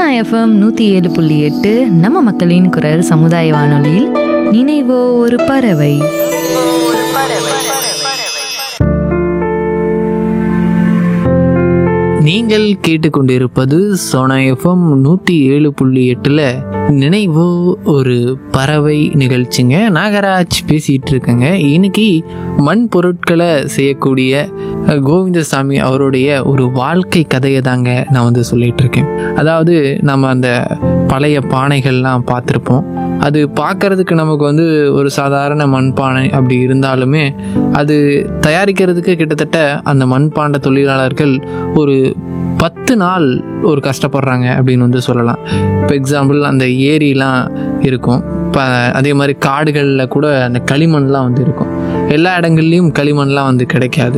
Sona FM நூற்றி ஏழு புள்ளி எட்டு நம்ம மக்களின் குரல் சமுதாய வானொலியில் நினைவோ ஒரு பறவை நீங்கள் கேட்டுக்கொண்டிருப்பது சோனா எஃப்எம் நூற்றி ஏழு புள்ளி எட்டில் நினைவோ ஒரு பறவை நிகழ்ச்சிங்க நாகராஜ் பேசிகிட்டு இருக்கேங்க இன்னைக்கு மண் பொருட்களை செய்யக்கூடிய அஹ், கோவிந்தசாமி அவருடைய ஒரு வாழ்க்கை கதையை தாங்க நான் வந்து சொல்லிட்டு இருக்கேன் அதாவது நம்ம அந்த பழைய பானைகள்லாம் பார்த்துருப்போம் அது பார்க்கறதுக்கு நமக்கு வந்து ஒரு சாதாரண மண்பானை அப்படி இருந்தாலுமே அது தயாரிக்கிறதுக்கு கிட்டத்தட்ட அந்த மண்பாண்ட தொழிலாளர்கள் ஒரு பத்து நாள் ஒரு கஷ்டப்படுறாங்க அப்படின்னு வந்து சொல்லலாம் இப்போ எக்ஸாம்பிள் அந்த ஏரிலாம் இருக்கும் இப்போ அதே மாதிரி காடுகளில் கூட அந்த களிமண்லாம் வந்து இருக்கும் எல்லா இடங்கள்லையும் களிமண்லாம் வந்து கிடைக்காது